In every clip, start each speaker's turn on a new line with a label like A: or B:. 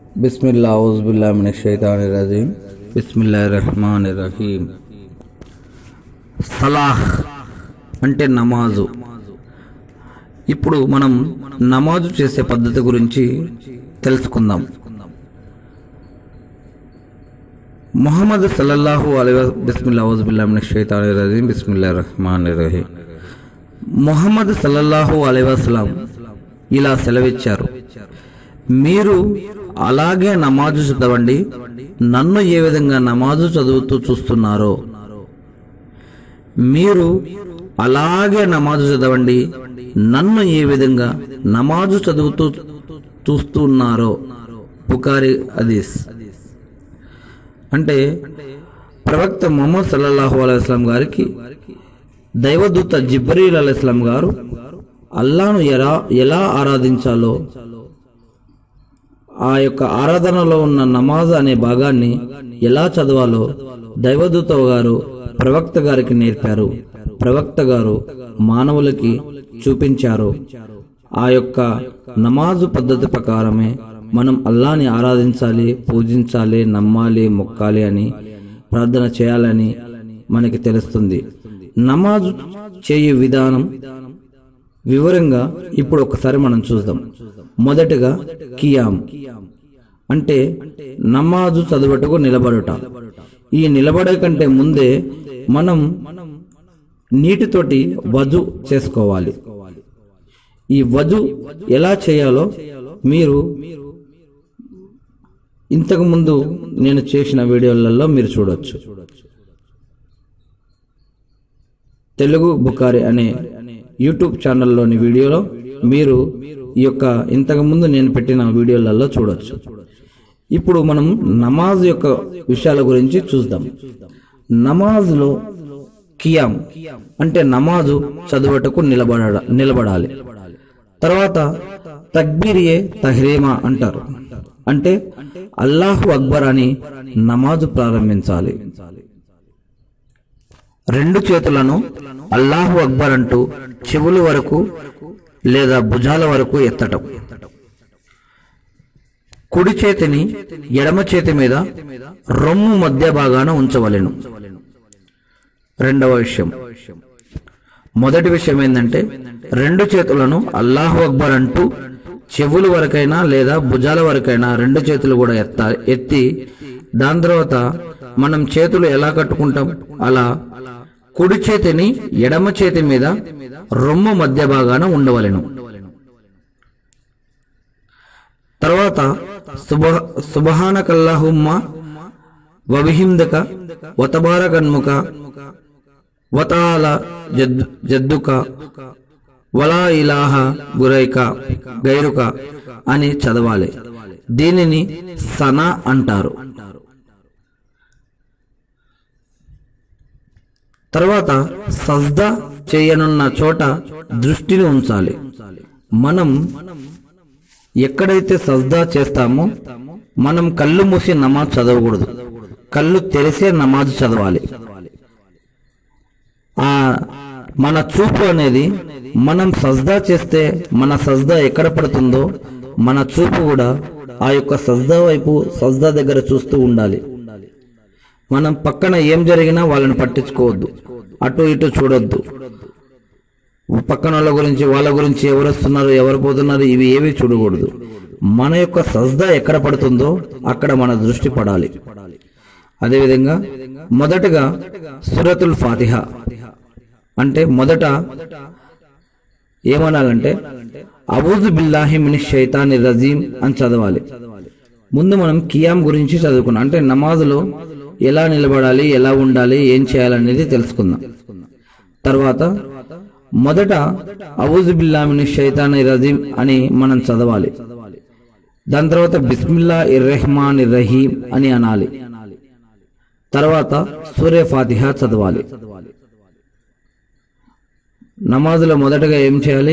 A: బిస్మిల్లా ఔజుబిల్లా మిన షైతాని రజీం బిస్మిల్లా రహమాన్ రహీం సలాహ్ అంటే నమాజు ఇప్పుడు మనం నమాజు చేసే పద్ధతి గురించి తెలుసుకుందాం మొహమ్మద్ సల్లల్లాహు అలై బిస్మిల్లా ఔజుబిల్లా మిన షైతాని రజీం బిస్మిల్లా రహమాన్ రహీం మొహమ్మద్ సల్లల్లాహు అలై వసలాం ఇలా సెలవిచ్చారు మీరు అలాగే నమాజు చదవండి నన్ను ఏ విధంగా నమాజు చదువుతూ చూస్తున్నారో మీరు అలాగే నమాజు చదవండి నన్ను ఏ విధంగా నమాజు చదువుతూ చూస్తున్నారో బుకారి అదీస్ అంటే ప్రవక్త మొహమ్మద్ సల్లల్లాహు అలైస్లాం గారికి దైవదూత జిబ్రీల్ అలైస్లాం గారు అల్లాను ఎలా ఎలా ఆరాధించాలో ఆ యొక్క ఆరాధనలో ఉన్న నమాజ్ అనే భాగాన్ని ఎలా చదవాలో దైవదూత గారు ప్రవక్త గారికి నేర్పారు ప్రవక్త గారు మానవులకి చూపించారు ఆ యొక్క నమాజు పద్ధతి ప్రకారమే మనం అల్లాని ఆరాధించాలి పూజించాలి నమ్మాలి మొక్కాలి అని ప్రార్థన చేయాలని మనకి తెలుస్తుంది నమాజు చేయు విధానం వివరంగా ఇప్పుడు ఒకసారి మనం చూద్దాం మొదటగా కియాం అంటే నమాజు చదువుటకు నిలబడుట ఈ నిలబడే కంటే ముందే మనం నీటితోటి వజు చేసుకోవాలి ఈ వజు ఎలా చేయాలో మీరు ఇంతకు ముందు నేను చేసిన వీడియోలలో మీరు చూడొచ్చు తెలుగు బుకారి అనే యూట్యూబ్ ఛానల్లోని వీడియోలో మీరు ఈ యొక్క ఇంతకు ముందు నేను పెట్టిన వీడియోలలో చూడొచ్చు ఇప్పుడు మనం నమాజ్ యొక్క విషయాల గురించి చూద్దాం నమాజ్లో కియాం అంటే నమాజు చదువుటకు నిలబడ నిలబడాలి తర్వాత తక్బీరియే తహ్రీమా అంటారు అంటే అల్లాహు అక్బర్ అని నమాజు ప్రారంభించాలి రెండు చేతులను అల్లాహు అక్బర్ అంటూ చెవుల వరకు లేదా భుజాల వరకు ఎత్తటం కుడి చేతిని ఎడమ చేతి మీద రొమ్ము మధ్య భాగాన ఉంచవలెను రెండవ విషయం మొదటి విషయం ఏంటంటే రెండు చేతులను అల్లాహు అక్బర్ అంటూ చెవుల వరకైనా లేదా భుజాల వరకైనా రెండు చేతులు కూడా ఎత్తా ఎత్తి దాని తర్వాత మనం చేతులు ఎలా కట్టుకుంటాం అలా కుడి చేతిని ఎడమ చేతి మీద రొమ్ము మధ్య భాగాన ఉండవలెను తర్వాత సుబ సుబహానకల్లాహుమ్మ వబిహిందక వతబారకన్ముక వతాల జద్ జద్దుక వలా ఇలాహ గురైక గైరుక అని చదవాలి దీనిని సనా అంటారు తర్వాత సజ్దా చేయనున్న చోట దృష్టిని ఉంచాలి మనం ఎక్కడైతే సజ్దా చేస్తామో మనం కళ్ళు మూసి నమాజ్ చదవకూడదు కళ్ళు తెరిసే నమాజ్ చదవాలి ఆ మన చూపు అనేది మనం సజ్దా చేస్తే మన సజ్దా ఎక్కడ పడుతుందో మన చూపు కూడా ఆ యొక్క సజ్దా వైపు సజ్దా దగ్గర చూస్తూ ఉండాలి మనం పక్కన ఏం జరిగినా వాళ్ళని పట్టించుకోవద్దు అటు ఇటు చూడొద్దు పక్కన వాళ్ళ గురించి వాళ్ళ గురించి ఎవరు వస్తున్నారు ఎవరు పోతున్నారు ఇవి ఏవి చూడకూడదు మన యొక్క సజ్దా ఎక్కడ పడుతుందో అక్కడ మన దృష్టి పడాలి అదేవిధంగా మొదటగా సురతుల్ ఫాతిహ అంటే మొదట ఏమనాలంటే అబూజు బిల్లాహి మిని షైతాని రజీం అని చదవాలి ముందు మనం కియాం గురించి చదువుకున్నాం అంటే నమాజులో ఎలా నిలబడాలి ఎలా ఉండాలి ఏం చేయాలనేది తెలుసుకుందాం తర్వాత మొదట అబూజు బిల్లామిని షైతాని రజీం అని మనం చదవాలి దాని తర్వాత బిస్మిల్లా ఇర్రెహమాన్ రహీం అని అనాలి తర్వాత సూర్య ఫాతిహా చదవాలి నమాజులో మొదటగా ఏం చేయాలి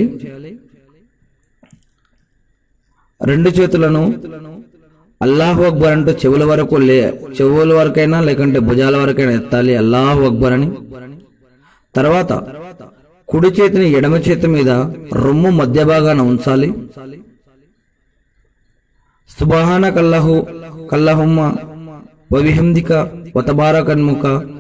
A: రెండు చేతులను అల్లాహు అక్బర్ అంటూ చెవుల వరకు లే చెవుల వరకైనా లేకుంటే భుజాల వరకైనా ఎత్తాలి అల్లాహు అక్బర్ అని తర్వాత కుడి చేతిని ఎడమ చేతి మీద రొమ్ము మధ్య భాగాన ఉంచాలి సుబహాన కల్లహు కల్లహుమ్మ వవిహందిక వతబారకన్ముక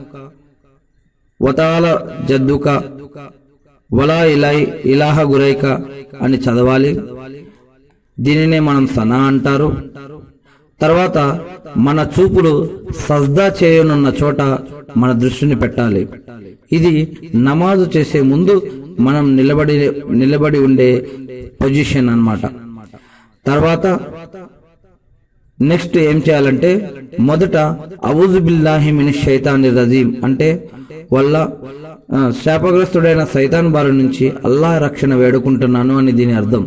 A: వతాల జద్దుక వలా ఇలాయ్ ఇలాహ గురైక అని చదవాలి దీనినే మనం సనా అంటారు తర్వాత మన చూపులు సజ్దా చేయనున్న చోట మన దృష్టిని పెట్టాలి ఇది నమాజు చేసే ముందు మనం నిలబడి నిలబడి ఉండే పొజిషన్ అన్నమాట తర్వాత నెక్స్ట్ ఏం చేయాలంటే మొదట అవుజు బిల్లాహి మిన్ షైతాని రజీం అంటే వల్ల ఆ, శాపగ్రస్తుడైన సైతాన్ బారి నుంచి అల్లా రక్షణ వేడుకుంటున్నాను అని దీని అర్థం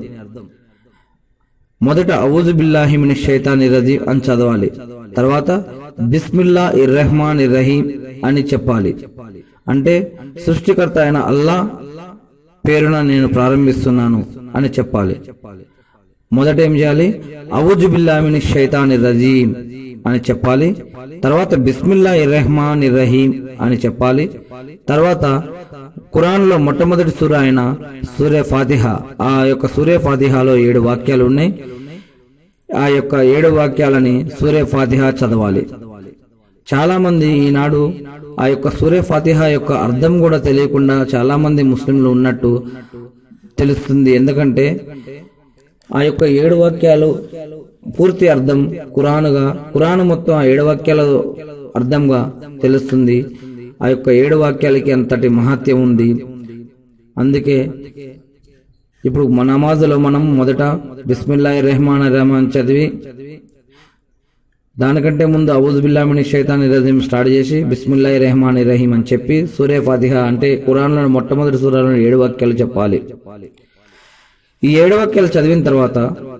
A: మొదట అవుజు బిల్లాహి మిన్ షైతాని రజీం అని చదవాలి తర్వాత బిస్మిల్లా ఇర్ రెహమాన్ ఇర్ రహీం అని చెప్పాలి అంటే సృష్టికర్త అయిన అల్లా పేరున నేను ప్రారంభిస్తున్నాను అని చెప్పాలి మొదట ఏం చేయాలి అవుజు బిల్లామిని షైతాని రజీం అని చెప్పాలి తర్వాత బిస్మిల్లా ఇర్రహమాన్ ఇర్రహీం అని చెప్పాలి తర్వాత ఖురాన్ లో మొట్టమొదటి సూర అయిన సూర్య ఫాతిహ ఆ యొక్క సూర్య ఫాతిహాలో ఏడు వాక్యాలు ఉన్నాయి ఆ యొక్క ఏడు వాక్యాలని సూర్య ఫాతిహ చదవాలి చాలా మంది ఈనాడు ఆ యొక్క సూర్య ఫాతిహ యొక్క అర్థం కూడా తెలియకుండా చాలా మంది ముస్లింలు ఉన్నట్టు తెలుస్తుంది ఎందుకంటే ఆ యొక్క ఏడు వాక్యాలు పూర్తి అర్థం ఖురానుగా ఖురాను మొత్తం ఆ ఏడు వాక్యాల అర్థంగా తెలుస్తుంది ఆ యొక్క ఏడు వాక్యాలకి అంతటి మహత్యం ఉంది అందుకే ఇప్పుడు మన నమాజులో మనం మొదట బిస్మిల్లా రెహమాన్ రెహమాన్ చదివి దానికంటే ముందు అవుజు బిల్లామిని షైతాని రజీం స్టార్ట్ చేసి బిస్మిల్లా రెహమాన్ రహీం అని చెప్పి సూర్య ఫాతిహ అంటే ఖురాన్లో మొట్టమొదటి సూరాలను ఏడు వాక్యాలు చెప్పాలి ఈ ఏడు వాక్యాలు చదివిన తర్వాత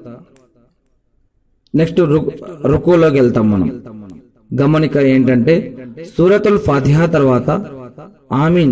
A: నెక్స్ట్ రుకు రుకులోకి వెళ్తాం మనం గమనిక ఏంటంటే సూరతుల్ ఫాతిహా తర్వాత ఆమీన్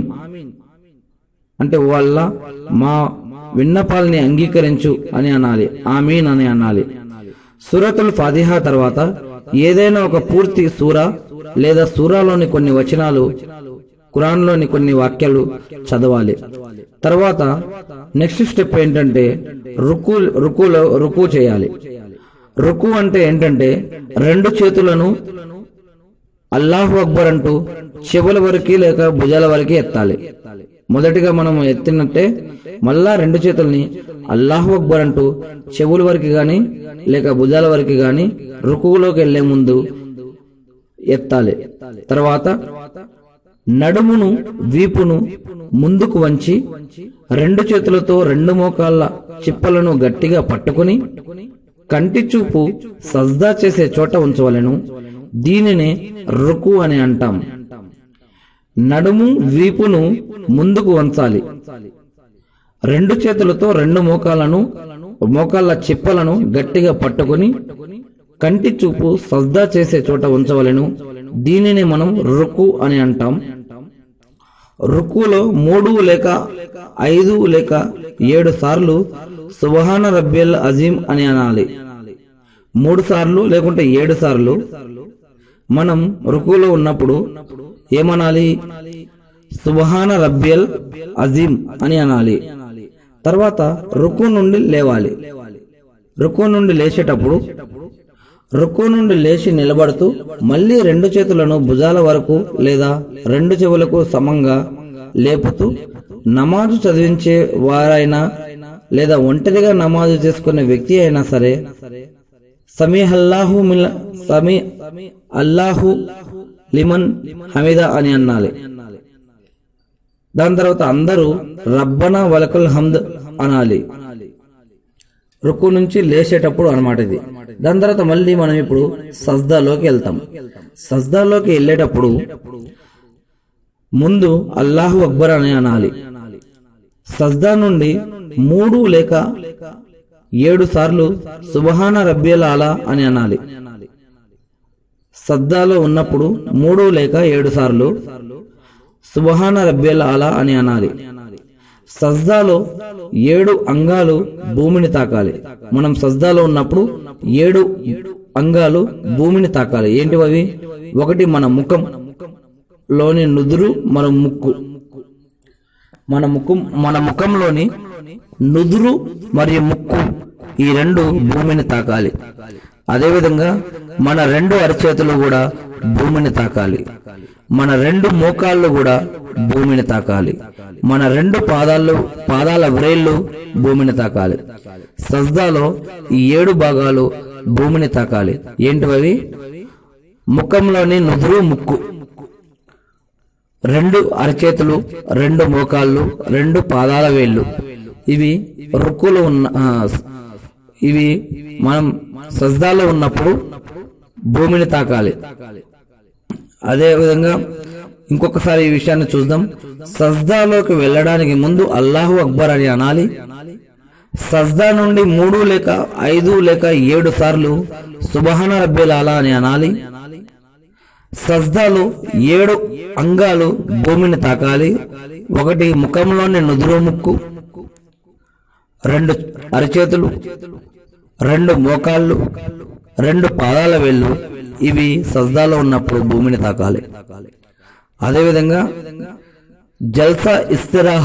A: అంటే వాళ్ళ మా విన్నపాలని అంగీకరించు అని అనాలి ఆమీన్ అని అనాలి సూరతుల్ ఫాతిహా తర్వాత ఏదైనా ఒక పూర్తి సూర లేదా సూరాలోని కొన్ని వచనాలు ఖురాన్లోని కొన్ని వాక్యాలు చదవాలి తర్వాత నెక్స్ట్ స్టెప్ ఏంటంటే రుకు రుకులో రుకు చేయాలి రుకు అంటే ఏంటంటే రెండు చేతులను అల్లాహు అక్బర్ అంటూ చెవుల వరకు లేక భుజాల వరకు ఎత్తాలి మొదటిగా మనం ఎత్తినట్టే మళ్ళా రెండు చేతుల్ని అల్లాహు అక్బర్ అంటూ చెవుల వరకు గాని లేక భుజాల వరకు గాని రుకులోకి వెళ్లే ముందు ఎత్తాలి తర్వాత నడుమును వీపును ముందుకు వంచి రెండు చేతులతో రెండు మోకాళ్ళ చిప్పలను గట్టిగా పట్టుకుని కంటి చూపు సజ్దా చేసే చోట ఉంచవలెను దీనినే రుకు అని అంటాం నడుము వీపును ముందుకు వంచాలి రెండు చేతులతో రెండు మోకాలను మోకాళ్ళ చిప్పలను గట్టిగా పట్టుకుని కంటి చూపు సజ్దా చేసే చోట ఉంచవలెను దీనిని మనం రుకు అని అంటాం రుకులో మూడు లేక ఐదు లేక ఏడు సార్లు సుబహాన రబ్బిల్ అజీం అని అనాలి మూడు సార్లు లేకుంటే ఏడు సార్లు మనం రుకులో ఉన్నప్పుడు ఏమనాలి సుబహాన రబ్బియల్ అజీం అని అనాలి తర్వాత రుకు నుండి లేవాలి రుకు నుండి లేచేటప్పుడు రుక్కు నుండి లేచి నిలబడుతూ మళ్ళీ రెండు చేతులను భుజాల వరకు లేదా రెండు చెవులకు సమంగా లేపుతూ నమాజు చదివించే వారైనా లేదా ఒంటరిగా నమాజు చేసుకునే వ్యక్తి అయినా సరే సమీ అల్లాహు మిల సమీ అల్లాహు లిమన్ హమీద అని అనాలి దాని తర్వాత అందరూ రబ్బనా వలకుల్ హమ్ద్ అనాలి రుక్కు నుంచి లేచేటప్పుడు అనమాట ఇది దాని తర్వాత మళ్ళీ మనం ఇప్పుడు సజ్దాలోకి వెళ్తాం సజ్దాలోకి వెళ్ళేటప్పుడు ముందు అల్లాహు అక్బర్ అని అనాలి సజ్దా నుండి మూడు లేక ఏడు సార్లు సుబహాన రబ్బియల్ ఆలా అని అనాలి సద్దాలో ఉన్నప్పుడు మూడు లేక ఏడు సార్లు సుబహాన రబ్బియల్ ఆలా అని అనాలి సజ్దాలో ఏడు అంగాలు భూమిని తాకాలి మనం సజ్దాలో ఉన్నప్పుడు ఏడు అంగాలు భూమిని తాకాలి ఏంటివి అవి ఒకటి మన ముఖం లోని నుదురు మన ముక్కు మన ముఖం మన ముఖంలోని నుదురు మరియు ముక్కు ఈ రెండు భూమిని తాకాలి అదేవిధంగా మన రెండు అరచేతులు కూడా భూమిని తాకాలి మన రెండు మోకాళ్ళు కూడా భూమిని తాకాలి మన రెండు పాదాలు పాదాల వ్రేళ్లు భూమిని తాకాలి సజ్దాలో ఈ ఏడు భాగాలు భూమిని తాకాలి ఏంటివి ముఖంలోని నుదురు ముక్కు రెండు అరచేతులు రెండు మోకాళ్ళు రెండు పాదాల వేళ్ళు ఇవి రుక్కులు ఉన్న ఆ, ఇవి మనం సజ్దాలో ఉన్నప్పుడు భూమిని తాకాలి అదే విధంగా ఇంకొకసారి ఈ విషయాన్ని చూద్దాం సజ్దాలోకి వెళ్ళడానికి ముందు అల్లాహు అక్బర్ అని అనాలి సజ్దా నుండి మూడు లేక ఐదు లేక ఏడు సార్లు సుబహాన రబ్బేల్ అలా అని అనాలి సజ్దాలో ఏడు అంగాలు భూమిని తాకాలి ఒకటి ముఖంలోని నుదురు ముక్కు రెండు అరచేతులు రెండు మోకాళ్ళు రెండు పాదాల వేళ్ళు ఇవి సజ్దాలో ఉన్నప్పుడు భూమిని తాకాలి అదేవిధంగా జల్సా ఇస్తిరాహ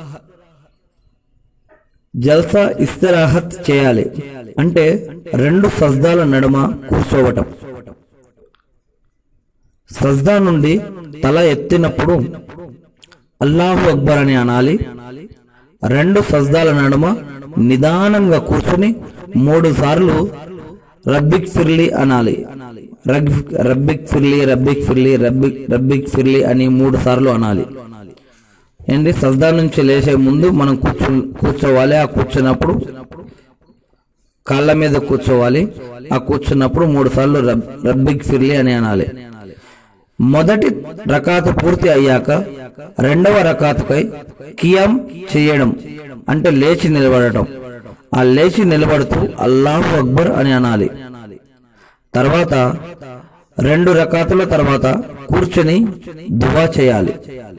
A: జల్సా ఇస్తిరాహత్ చేయాలి అంటే రెండు సజ్దాల నడుమ కూర్చోవటం సజ్దా నుండి తల ఎత్తినప్పుడు అల్లాహు అక్బర్ అని అనాలి రెండు సజ్దాల నడుమ నిదానంగా కూర్చుని మూడు సార్లు రబ్బిక్ ఫిర్లి అనాలి రగ్- రబ్బిక్ ఫిర్లి రబ్బిక్ ఫిర్లి రబ్బిక్ రబ్బిక్ ఫిర్లి అని మూడు సార్లు అనాలి ఏంటి సజ్దా నుంచి లేచే ముందు మనం కూర్చో కూర్చోవాలి ఆ కూర్చున్నప్పుడు కాళ్ళ మీద కూర్చోవాలి ఆ కూర్చున్నప్పుడు మూడు సార్లు రబ్- రబ్బిక్ ఫిర్లి అని అనాలి మొదటి రకాతు పూర్తి అయ్యాక రెండవ రకాతుకై కియాం చేయడం అంటే లేచి నిలబడటం ఆ లేచి నిలబడుతూ అల్లాహు అక్బర్ అని అనాలి తర్వాత రెండు రకాతుల తర్వాత కూర్చొని దువా చేయాలి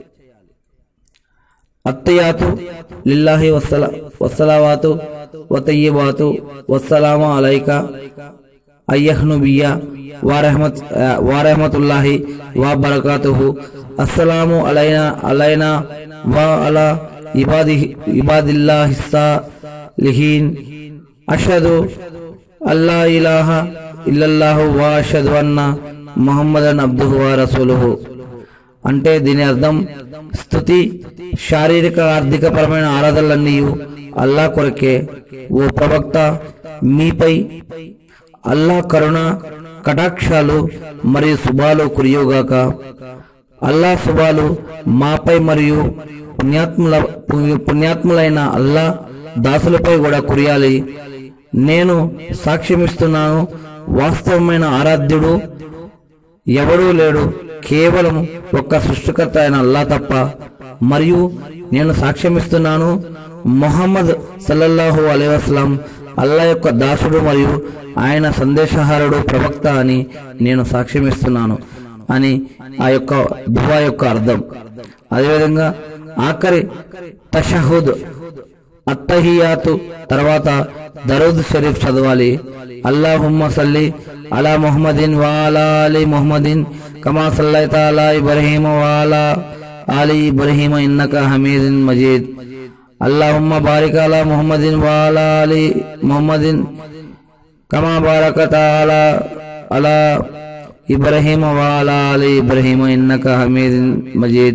A: అత్తయాతు లిల్లాహి వస్సల వస్సలావాతు వతయ్యబాతు వస్సలామ అలైక అయ్యహ్ను బియ్య వారహమత్ వారహమతుల్లాహి వా బరకాతుహు అస్సలాము అలైనా అలైనా వా అలా ఇబాది ఇబాదిల్లాహిస్సా లిహీన్ అషదు అల్లా ఇలాహ ఇల్లల్లాహు వా అషదు అన్న ముహమ్మదన్ అబ్దుహు వా రసూలుహు అంటే దీని అర్థం స్థుతి శారీరక ఆర్థిక పరమైన ఆరాధనలన్నీ అల్లా కొరకే ఓ ప్రవక్త మీపై అల్లా కరుణ కటాక్షాలు మరియు శుభాలు కురియోగాక అల్లా శుభాలు మాపై మరియు పుణ్యాత్ముల పుణ్యాత్ములైన అల్లా దాసులపై కూడా కురియాలి నేను సాక్ష్యమిస్తున్నాను వాస్తవమైన ఆరాధ్యుడు ఎవడూ లేడు కేవలం ఒక్క సృష్టికర్త అయిన అల్లా తప్ప మరియు నేను సాక్ష్యమిస్తున్నాను మొహమ్మద్ సల్లల్లాహు అలై వసలం అల్లా యొక్క దాసుడు మరియు ఆయన సందేశహారుడు ప్రవక్త అని నేను సాక్ష్యమిస్తున్నాను అని ఆ యొక్క దువా యొక్క అర్థం అదేవిధంగా ఆఖరి తషహుద్ అత్తహియాతు తర్వాత దరూద్ షరీఫ్ చదవాలి అల్లాహుమ్మ సల్లి అలా ముహమ్మదిన్ వాలా అలీ ముహమ్మదిన్ కమా సల్లైత అలా ఇబ్రహీమ వాలా ఆలి ఇబ్రహీమ ఇన్నక హమీదిన్ మజీద్ అల్లాహుమ్మ బారిక్ అలా ముహమ్మదిన్ వాలా అలీ ముహమ్మదిన్ కమా బారకత అలా అలా ఇబ్రహీమ వాలా అలీ ఇబ్రహీమ ఇన్నక హమీదిన్ మజీద్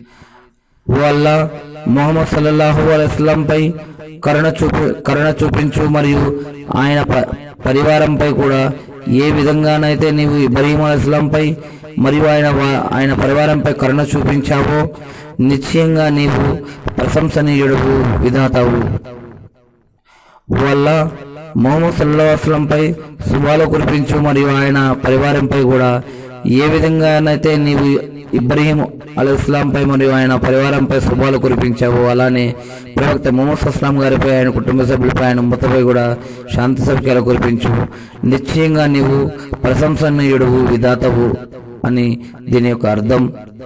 A: ఓ అల్లా మొహమ్మద్ సల్లల్లాహు అలైస్లం పై కరుణ చూపి కరుణ చూపించు మరియు ఆయన ప- పరివారంపై కూడా ఏ విధంగానైతే నీవు ఇబ్రహీం అలైస్లం పై మరియు ఆయన వా- ఆయన పరివారంపై కరుణ చూపించావో నిశ్చయంగా నీవు ప్రశంసనీయుడువు విధాతావు వల్ల మొహమ్మద్ సల్లాహం పై శుభాలు కురిపించు మరియు ఆయన పరివారంపై కూడా ఏ విధంగానైతే నీవు ఇబ్రహీం అలీ పై మరియు ఆయన పరివారంపై శుభాలు కురిపించావో అలానే ప్రవక్త మొహమ్మద్ అస్లాం గారిపై ఆయన కుటుంబ సభ్యులపై ఆయన ముత్తపై కూడా శాంతి సౌఖ్యాలు కురిపించు నిశ్చయంగా నీవు ప్రశంసనీయుడువు విధాతవు అని దీని యొక్క అర్థం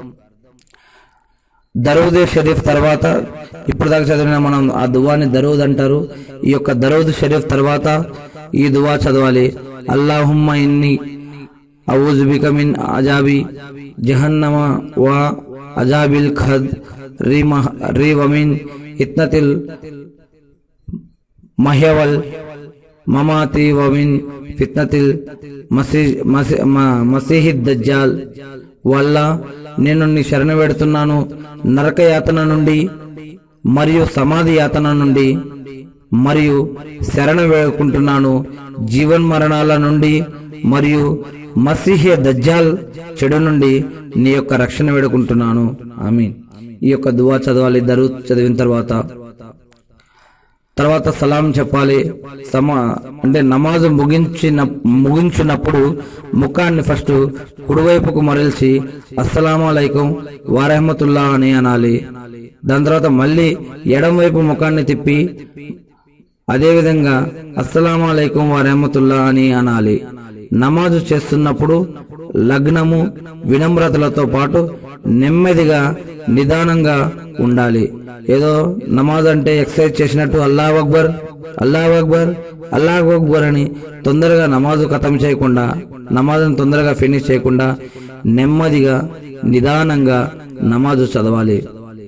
A: దరూద్ షరీఫ్ తర్వాత ఇప్పుడు దాకా చదివిన మనం ఆ దువాని దరూద్ అంటారు ఈ యొక్క దరూద్ షరీఫ్ తర్వాత ఈ దువా చదవాలి అల్లాహుమ్మ ఇన్ని అవుజు బిక మిన్ అజాబి జహన్నమ వా అజాబిల్ ఖద్ రీ మహ రీ వమిన్ ఇత్నతిల్ మహ్యవల్ మమాతి వమిన్ ఫిత్నతిల్ మసీ మసీ మ- మసీహిద్ దజ్జాల్ వల్ల నేను నీ శరణ పెడుతున్నాను నరక యాతన నుండి మరియు సమాధి యాతన నుండి మరియు శరణ వేడుకుంటున్నాను జీవన్ మరణాల నుండి మరియు మసీహ్య దజ్జాల్ చెడు నుండి నీ యొక్క రక్షణ వేడుకుంటున్నాను ఆమీన్ ఈ యొక్క దువా చదవాలి ఇద్దరు చదివిన తర్వాత తర్వాత సలాం చెప్పాలి సమా అంటే నమాజు ముగించిన ముగించినప్పుడు ముఖాన్ని ఫస్ట్ కుడివైపుకు మరల్చి అస్సలాము అలైకుం వారహమతుల్లా అని అనాలి దాని తర్వాత మళ్ళీ ఎడం వైపు ముఖాన్ని తిప్పి అదేవిధంగా అస్సలాము అలైకుం వరహమతుల్లా అని అనాలి నమాజు చేస్తున్నప్పుడు లగ్నము వినమ్రతలతో పాటు నెమ్మదిగా నిదానంగా ఉండాలి ఏదో నమాజ్ అంటే ఎక్సర్సైజ్ చేసినట్టు అల్లాహ్ అక్బర్ అల్లాహ్ అక్బర్ అల్లాహ్ అక్బర్ అని తొందరగా నమాజు ఖతం చేయకుండా నమాజును తొందరగా ఫినిష్ చేయకుండా నెమ్మదిగా నిదానంగా నమాజు చదవాలి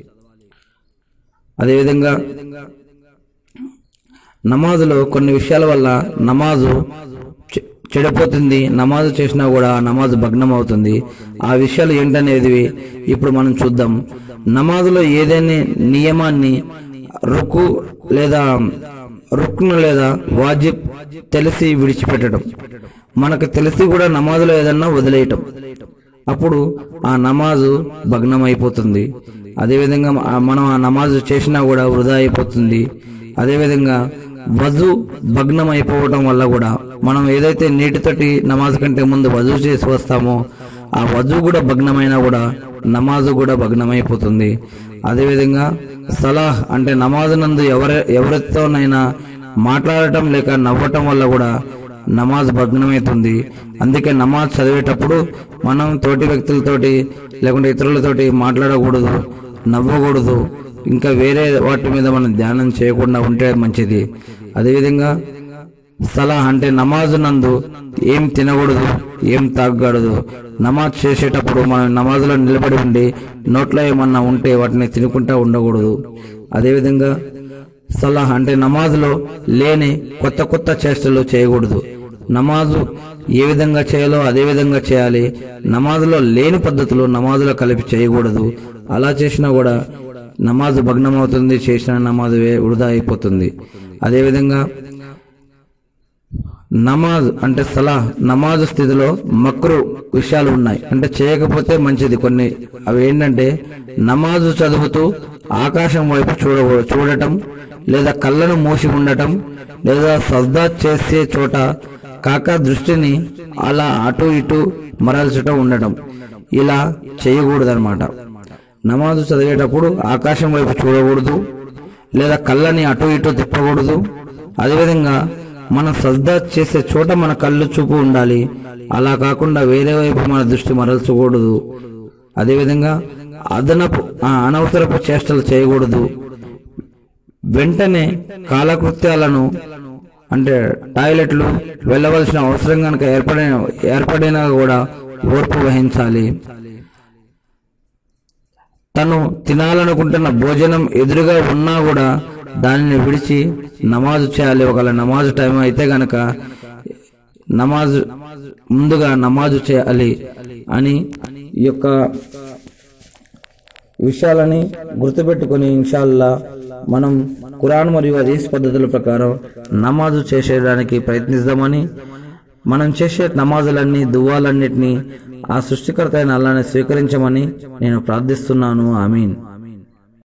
A: అదేవిధంగా నమాజులో కొన్ని విషయాల వల్ల నమాజు చె- చెడిపోతుంది నమాజు చేసినా కూడా ఆ నమాజు భగ్నం అవుతుంది ఆ విషయాలు ఏంటనేది ఇప్పుడు మనం చూద్దాం నమాజులో ఏదైనా నియమాన్ని రుకు లేదా రుక్ను లేదా వాజిబ్ తెలిసి విడిచిపెట్టడం మనకు తెలిసి కూడా నమాజులో ఏదన్నా వదిలేయటం అప్పుడు ఆ నమాజు భగ్నం అయిపోతుంది అదేవిధంగా ఆ- మనం ఆ నమాజు చేసినా కూడా వృధా అయిపోతుంది అదేవిధంగా వజు భగ్నం అయిపోవటం వల్ల కూడా మనం ఏదైతే నీటితోటి నమాజ్ కంటే ముందు వజు చేసి వస్తామో ఆ వజు కూడా భగ్నమైనా కూడా నమాజు కూడా భగ్నమైపోతుంది అదేవిధంగా సలాహ్ అంటే నమాజు నందు ఎవరి ఎవరితోనైనా మాట్లాడటం లేక నవ్వటం వల్ల కూడా నమాజ్ భగ్నమవుతుంది అందుకే నమాజ్ చదివేటప్పుడు మనం తోటి వ్యక్తులతోటి లేకుంటే ఇతరులతోటి మాట్లాడకూడదు నవ్వకూడదు ఇంకా వేరే వాటి మీద మనం ధ్యానం చేయకుండా ఉంటే మంచిది అదేవిధంగా సలాహ్ అంటే నమాజు నందు ఏం తినకూడదు ఏం తాగకూడదు నమాజ్ చేసేటప్పుడు మనం నమాజులో నిలబడి ఉండి నోట్లో ఏమన్నా ఉంటే వాటిని తినుకుంటా ఉండకూడదు అదేవిధంగా సలాహ్ అంటే నమాజులో లేని కొత్త కొత్త చేష్టలు చేయకూడదు నమాజు ఏ విధంగా చేయాలో అదే విధంగా చేయాలి నమాజులో లేని పద్ధతులు నమాజులో కలిపి చేయకూడదు అలా చేసినా కూడా నమాజు భగ్నమవుతుంది చేసిన నమాజు వే- వృధా అయిపోతుంది అదేవిధంగా నమాజ్ అంటే సలాహ్ నమాజ్ స్థితిలో మక్రు విషయాలు ఉన్నాయి అంటే చేయకపోతే మంచిది కొన్ని అవి ఏంటంటే నమాజు చదువుతూ ఆకాశం వైపు చూడ చూడటం లేదా కళ్ళను మూసి ఉండటం లేదా సజ్దా చేసే చోట కాక దృష్టిని అలా అటు ఇటు మరల్చటం ఉండటం ఇలా చేయకూడదన్నమాట నమాజు చదివేటప్పుడు ఆకాశం వైపు చూడకూడదు లేదా కళ్ళని అటు ఇటు తిప్పకూడదు అదేవిధంగా మనం సజ్దా చేసే చోట మన కళ్ళు చూపు ఉండాలి అలా కాకుండా వేరే వైపు మన దృష్టి మరల్చకూడదు అదేవిధంగా అదనపు ఆ, అనవసరపు చేష్టలు చేయకూడదు వెంటనే కాలకృత్యాలను అంటే టాయిలెట్లు వెళ్ళవలసిన అవసరం కనుక ఏర్పడిన ఏర్పడినా కూడా ఓర్పు వహించాలి తను తినాలనుకుంటున్న భోజనం ఎదురుగా ఉన్నా కూడా దానిని విడిచి నమాజు చేయాలి ఒకవేళ నమాజు టైం అయితే గనక నమాజు ముందుగా నమాజు చేయాలి అని ఈ యొక్క విషయాలని గుర్తుపెట్టుకొని ఇన్షాల్లా మనం ఖురాన్ మరియు హదీస్ పద్ధతుల ప్రకారం నమాజు చేసేయడానికి ప్రయత్నిద్దామని మనం చేసే నమాజులన్నీ దువ్వాలన్నిటినీ ఆ సృష్టికర్త అయిన అల్లాని స్వీకరించమని నేను ప్రార్థిస్తున్నాను ఆమీన్